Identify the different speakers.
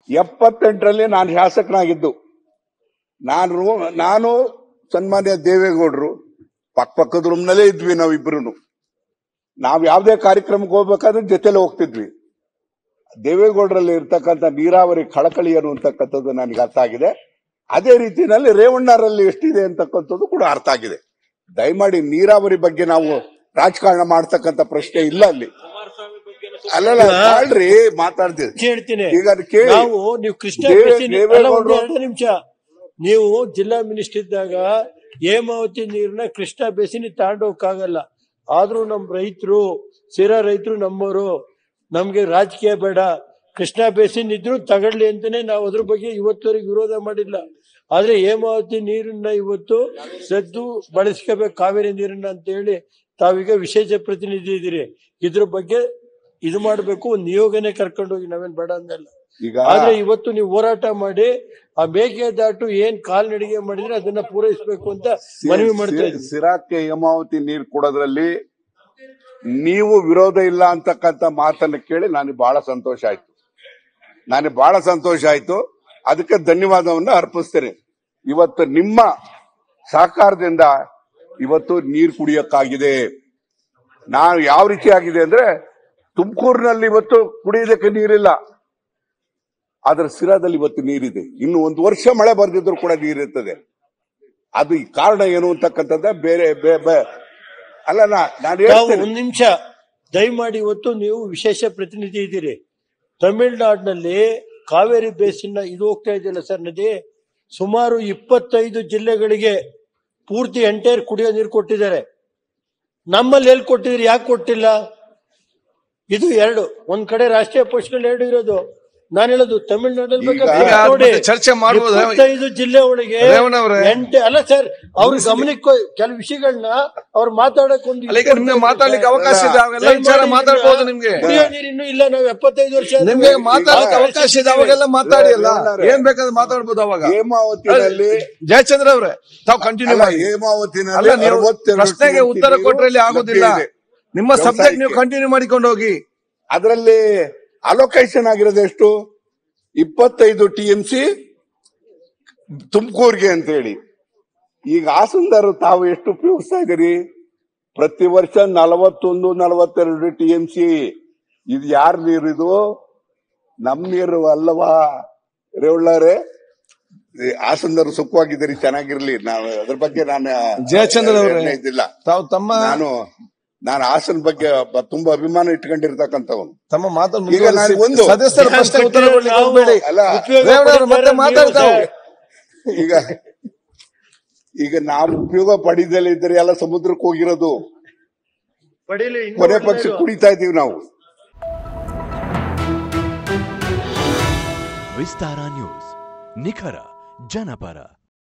Speaker 1: ಎಪ್ಪತ್ತೆಂಟರಲ್ಲಿ ನಾನು ಶಾಸಕನಾಗಿದ್ದು ನಾನು ನಾನು ಸನ್ಮಾನ್ಯ ದೇವೇಗೌಡರು ಪಕ್ಕ ಪಕ್ಕದ ರೂಮ್ನಲ್ಲೇ ಇದ್ವಿ ನಾವಿಬ್ರು ನಾವು ಯಾವುದೇ ಕಾರ್ಯಕ್ರಮಕ್ಕೆ ಹೋಗ್ಬೇಕಾದ್ರೆ ಜೊತೆಲೆ ಹೋಗ್ತಿದ್ವಿ ದೇವೇಗೌಡರಲ್ಲಿ ಇರ್ತಕ್ಕಂಥ ನೀರಾವರಿ ಕಳಕಳಿ ಅನ್ನುವಂತಕ್ಕಂಥದ್ದು ನನಗೆ ಅರ್ಥ ಆಗಿದೆ ಅದೇ ರೀತಿಯಲ್ಲಿ ರೇವಣ್ಣರಲ್ಲಿ ಎಷ್ಟಿದೆ ಅಂತಕ್ಕಂಥದ್ದು ಕೂಡ ಅರ್ಥ ಆಗಿದೆ ದಯಮಾಡಿ ನೀರಾವರಿ ಬಗ್ಗೆ ನಾವು ರಾಜಕಾರಣ ಮಾಡ್ತಕ್ಕಂಥ ಪ್ರಶ್ನೆ ಇಲ್ಲ ಅಲ್ಲಿ ಅಲ್ಲಲ್ಲ ತಾಳ್ರಿ ಮಾತಾಡ್ತೀವಿ
Speaker 2: ಹೇಳ್ತೀನಿ
Speaker 1: ಈಗ ಅದು ಕೇಳಿ
Speaker 2: ನಾವು ನೀವು ಕೃಷ್ಣ
Speaker 1: ದೇವೇ-
Speaker 2: ಬೇಸಿನ್ ಅಲ್ಲ, ಒಂದು
Speaker 1: ದೇವೇಗೌಡರು-
Speaker 2: ಎರಡು ನಿಮಿಷ ನೀವು ಜಿಲ್ಲಾ ಮಿನಿಸ್ಟರ್ ಇದ್ದಾಗ ಹೇಮಾವತಿ ನೀರನ್ನ ಕೃಷ್ಣ ಬೇಸಿನಿ ತಗೊಂಡೋಗಕ್ಕಾಗಲ್ಲ ಆದ್ರೂ ನಮ್ ರೈತರು ಸಿರಾ ರೈತರು ನಮ್ಮವರು ನಮ್ಗೆ ರಾಜಕೀಯ ಬೇಡ ಕೃಷ್ಣ ಬೇಸಿನ್ ಇದ್ರು ತಗೊಳ್ಳಿ ಅಂತಾನೆ ನಾವು ಅದ್ರ ಬಗ್ಗೆ ಇವತ್ತವರೆಗೆ ವಿರೋಧ ಮಾಡಿಲ್ಲ ಆದ್ರೆ ಹೇಮಾವತಿ ನೀರನ್ನ ಇವತ್ತು ಸದ್ದು ಬಳಸ್ಕೋಬೇಕು ಕಾವೇರಿ ನೀರನ್ನ ಅಂತ ಹೇಳಿ ತಾವೀಗ ವಿಶೇಷ ಪ್ರತಿನಿಧಿ ಇದ್ದೀರಿ ಇದ್ರ ಬಗ್ಗೆ ಇದು ಮಾಡ್ಬೇಕು ಒಂದು ನಿಯೋಗನೆ ಕರ್ಕೊಂಡು ಹೋಗಿ ನಾವೇನ್ ಬೇಡ ಅಂದಲ್ಲ
Speaker 1: ಈಗ
Speaker 2: ಆದ್ರೆ ಇವತ್ತು ನೀವು ಹೋರಾಟ ಮಾಡಿ ಆ ಮೇಕೆದಾಟು ಏನ್ ಕಾಲ್ನಡಿಗೆ ಮಾಡಿದ್ರೆ ಅದನ್ನ ಪೂರೈಸಬೇಕು ಅಂತ ಮನವಿ ಮಾಡ್ತಾ
Speaker 1: ಸಿ-
Speaker 2: ಇದ್ದೀವಿ
Speaker 1: ಸಿರಾಕ್ಕೆ ಹೇಮಾವತಿ ನೀರು ಕೊಡೋದ್ರಲ್ಲಿ ನೀವು ವಿರೋಧ ಇಲ್ಲ ಅಂತಕ್ಕಂಥ ಮಾತನ್ನು ಕೇಳಿ ನನಗೆ ಬಹಳ ಸಂತೋಷ ಆಯ್ತು ನನಗೆ ಬಹಳ ಸಂತೋಷ ಆಯ್ತು ಅದಕ್ಕೆ ಧನ್ಯವಾದವನ್ನು ಅರ್ಪಿಸ್ತೇನೆ ಇವತ್ತು ನಿಮ್ಮ ಸಹಕಾರದಿಂದ ಇವತ್ತು ನೀರು ಕುಡಿಯಕ್ಕಾಗಿದೆ ನಾನು ಯಾವ ರೀತಿ ಆಗಿದೆ ಅಂದ್ರೆ ತುಮಕೂರಿನಲ್ಲಿ ಇವತ್ತು ಕುಡಿಯೋದಕ್ಕೆ ನೀರಿಲ್ಲ ಆದ್ರೆ ಸಿರಾದಲ್ಲಿ ಇವತ್ತು ನೀರಿದೆ ಇನ್ನು ಒಂದು ವರ್ಷ ಮಳೆ ಬರ್ದಿದ್ರು ಕೂಡ ನೀರಿರ್ತದೆ ಅದು ಈ ಕಾರಣ ಏನು ಅಂತಕ್ಕಂಥದ್ದ ಬೇರೆ ಬೇ- ಬೇ- ಅಲ್ಲ ನಾ- ನಾನು
Speaker 2: ತಾವು
Speaker 1: ಹೇಳ್ತೇನೆ
Speaker 2: ಒಂದ್ ನಿಮಿಷ ದಯಮಾಡಿ ಇವತ್ತು ನೀವು ವಿಶೇಷ ಪ್ರತಿನಿಧಿ ಇದ್ದೀರಿ ತಮಿಳುನಾಡಿನಲ್ಲಿ ಕಾವೇರಿ ಬೇಸಿನ ಇದು ಹೋಗ್ತಾ ಇದೆಯಲ್ಲ ಸರ್ ನದಿ ಸುಮಾರು ಇಪ್ಪತ್ತೈದು ಜಿಲ್ಲೆಗಳಿಗೆ ಪೂರ್ತಿ ಎಂಟೈರ್ ಕುಡಿಯೋ ನೀರು ಕೊಟ್ಟಿದ್ದಾರೆ ನಮ್ಮಲ್ಲಿ ಎಲ್ಲಿ ಕೊಟ್ಟಿದ್ರಿ ಯಾಕೆ ಕೊಟ್ಟಿಲ್ಲ ಇದು ಎರಡು ಒಂದ್ ಕಡೆ ರಾಷ್ಟ್ರೀಯ ಪೋಷಕಗಳು ಎರಡು ಇರೋದು ನಾನು ಹೇಳೋದು ತಮಿಳುನಾಡಲ್ಲಿ
Speaker 1: ಈಗ-
Speaker 2: ಬೇಕಾದ್ರೆ
Speaker 3: ಈಗ ಅದ್ರ
Speaker 2: ನೋಡಿ
Speaker 3: ಬಗ್ಗೆ ಚರ್ಚೆ ಮಾಡ್ಬೋದಾ?
Speaker 2: ಇಪ್ಪತ್ತೈದು ಜಿಲ್ಲೆ ಒಳಗೆ
Speaker 3: ರೇವಣ್ಣ ಅವ್ರೆ.
Speaker 2: ಎಂಟು ಅಲ್ಲ ಸರ್ ಅವ್ರ ಗಮನಕ್ಕೆ ಕೆಲವು ವಿಷಯಗಳನ್ನ ಅವ್ರು ಮಾತಾಡಕ್ ಒಂದು
Speaker 3: ಅಲ್ಲ ಈಗ ನಿಮ್ಗೆ ಮಾತಾಡ್ಲಿಕ್ಕೆ ಅವಕಾಶ ಇದೆ ಅವೆಲ್ಲ ವಿಚಾರ ಮಾತಾಡ್ಬೋದು ನಿಮ್ಗೆ
Speaker 2: ಕುಡಿಯೋ ನೀರು ಇನ್ನೂ ಇಲ್ಲ ನಾವು ಎಪ್ಪತ್ತೈದು ವರ್ಷ ಆದ್ಮೇಲೆ
Speaker 3: ನಿಮ್ಗೆ ಮಾತಾಡ್ಲಿಕ್ಕೆ
Speaker 2: ಈಗ
Speaker 3: ಅವಕಾಶ ಇದೆ ಅವಾಗೆಲ್ಲ ಮಾತಾಡಿ ಅಲ್ಲ
Speaker 1: ರೇವಣ್ಣವ್ರೆ.
Speaker 3: ಏನ್ ಬೇಕಾದ್ರೆ ಮಾತಾಡ್ಬೋದು ಅವಾಗ
Speaker 1: ಹೇಮಾವತಿನಲ್ಲಿ
Speaker 3: ಜಯಚಂದ್ರ ಅವ್ರೆ ತಾವು ಕಂಟಿನ್ಯೂ
Speaker 1: ಅಲ್ಲ,
Speaker 3: ಮಾಡಿ
Speaker 1: ಹೇಮಾವತಿನಲ್ಲಿ
Speaker 3: ಅಲ್ಲ ನೀವು
Speaker 1: ಅರವತ್ತೆರಡು
Speaker 3: ಪ್ರಶ್ನೆಗೆ
Speaker 1: TMC
Speaker 3: ಉತ್ತರ
Speaker 1: ನೀರು
Speaker 3: ಕೊಟ್ರೆ ಇಲ್ಲಿ ಆಗೋದಿಲ್ಲ
Speaker 1: ಲಭ್ಯ ಇದೆ.
Speaker 3: ನಿಮ್ಮ ಸಬ್ಜೆಕ್ಟ್ ನೀವು
Speaker 1: ವ್ಯವಸಾಯಕ್ಕೆ.
Speaker 3: ಕಂಟಿನ್ಯೂ ಮಾಡಿಕೊಂಡು ಹೋಗಿ
Speaker 1: ಅದರಲ್ಲಿ ಅಲೋಕೇಶನ್ ಆಗಿರೋದು ಎಷ್ಟು ಇಪ್ಪತ್ತೈದು ಟಿ ಎಂ ಸಿ ತುಮಕೂರ್ಗೆ ಅಂತ ಹೇಳಿ ಈಗ ಹಾಸನದಾರು ತಾವು ಎಷ್ಟು ಉಪಯೋಗಿಸ್ತಾ ಇದ್ದೀರಿ ಪ್ರತಿ ವರ್ಷ ನಲವತ್ತೊಂದು ನಲವತ್ತೆರಡು ಟಿ ಎಂ ಸಿ ಇದು ಯಾರ ನೀರು ಇದು ನಮ್ ನೀರು ಅಲ್ಲವಾ ರೇವಳ್ಳಾರೆ ಹಾಸನದಾರು ಸುಖವಾಗಿದ್ದೀರಿ ಚೆನ್ನಾಗಿರ್ಲಿ ನಾವು ಅದ್ರ ಬಗ್ಗೆ ನಾನು
Speaker 3: ಜಯಚಂದ್ರ ಅವರೇ.
Speaker 1: ನಿರ್ಣಯ ಇದ್ದಿಲ್ಲ
Speaker 3: ತಾವು ತಮ್ಮ
Speaker 1: ನಾನು ನಾನು ಹಾಸನ ಬಗ್ಗೆ ಬ- ತುಂಬಾ ಅಭಿಮಾನ ಇಟ್ಕೊಂಡಿರ್ತಕ್ಕಂಥವನು
Speaker 3: ತಮ್ಮ ಮಾತನ್ನು
Speaker 1: ಈಗ ನಾನು
Speaker 3: ಮುಂದುವರಿಸಿ.
Speaker 1: ಒಂದು-
Speaker 3: ಸದಸ್ಯರ ಪ್ರಶ್ನೆ ಉತ್ತರ ಕೊಡ್ಲಿಕ್ಕೆ
Speaker 2: ನಾವು
Speaker 3: ಹೋಗ್ಬೇಡಿ
Speaker 1: ಅಲ್ಲ,
Speaker 2: ಉಪಯೋಗ
Speaker 3: ರೇವಣ್ಣ ಅವ್ರೆ, ಮತ್ತೆ
Speaker 2: ಪಡಿತಾರೆ
Speaker 3: ಮಾತಾಡ್ತಾವೆ
Speaker 2: ನೀವು
Speaker 1: ಈಗ ಈಗ ನಾವು ಉಪಯೋಗ ಪಡಿದಲ್ಲೇ ಇದ್ರೆ ಎಲ್ಲ ಸಮುದ್ರಕ್ಕೆ ಹೋಗಿರೋದು
Speaker 2: ಪಡೀಲಿ, ಇನ್ನೂ
Speaker 1: ಕೊನೆ ಪಕ್ಷ
Speaker 2: ಒಳ್ಳೆಯದು.
Speaker 1: ಕುಡಿತಾ ಇದೀವಿ ನಾವು
Speaker 4: ವಿಸ್ತಾರ ನ್ಯೂಸ್ ನಿಖರ ಜನಪರ